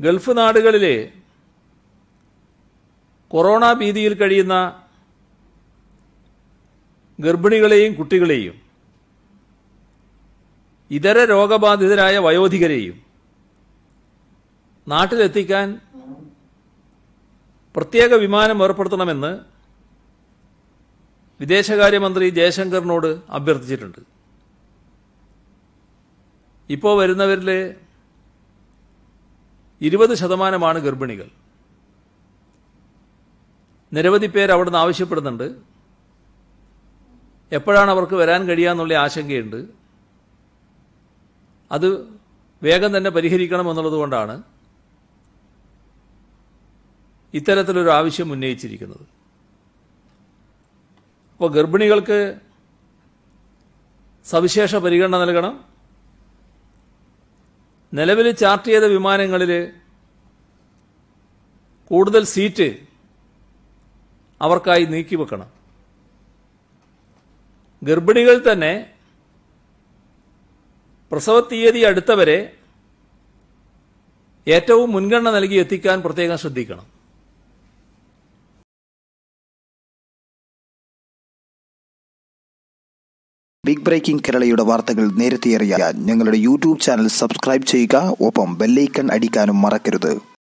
Gulf നാടുകളിലെ corona ഭീതിയിൽ കഴിയുന്ന ഗർഭിണികളെയും കുട്ടികളെയും ഇതര രോഗബാധിതരായ വയോധികരെയും നാട്ടിലെത്തിക്കാൻ പ്രത്യേക വിമാനം ഏർപ്പെടുത്തണമെന്ന് വിദേശകാര്യമന്ത്രി ജയശങ്കറിനോട് അഭ്യർത്ഥിച്ചിട്ടുണ്ട് ഇപ്പോൾ വരുന്നവരിൽ ഇരുപത് ശതമാനമാണ് ഗർഭിണികൾ നിരവധി പേര് അവിടുന്ന് ആവശ്യപ്പെടുന്നുണ്ട് എപ്പോഴാണ് അവർക്ക് വരാൻ കഴിയാന്നുള്ള ആശങ്കയുണ്ട് അത് വേഗം തന്നെ പരിഹരിക്കണം എന്നുള്ളതുകൊണ്ടാണ് ഇത്തരത്തിലൊരു ആവശ്യം ഉന്നയിച്ചിരിക്കുന്നത് അപ്പോൾ ഗർഭിണികൾക്ക് സവിശേഷ പരിഗണന നൽകണം നിലവിൽ ചാർട്ട് ചെയ്ത വിമാനങ്ങളിൽ കൂടുതൽ സീറ്റ് അവർക്കായി നീക്കിവെക്കണം ഗർഭിണികൾ തന്നെ പ്രസവ തീയതി അടുത്തവരെ ഏറ്റവും മുൻഗണന നൽകി എത്തിക്കാൻ പ്രത്യേകം ശ്രദ്ധിക്കണം ബിഗ് ബ്രേക്കിംഗ് കേരളയുടെ വാർത്തകൾ നേരത്തെ അറിയാൻ ഞങ്ങളുടെ യൂട്യൂബ് ചാനൽ സബ്സ്ക്രൈബ് ചെയ്യുക ഒപ്പം ബെല്ലൈക്കൺ അടിക്കാനും മറക്കരുത്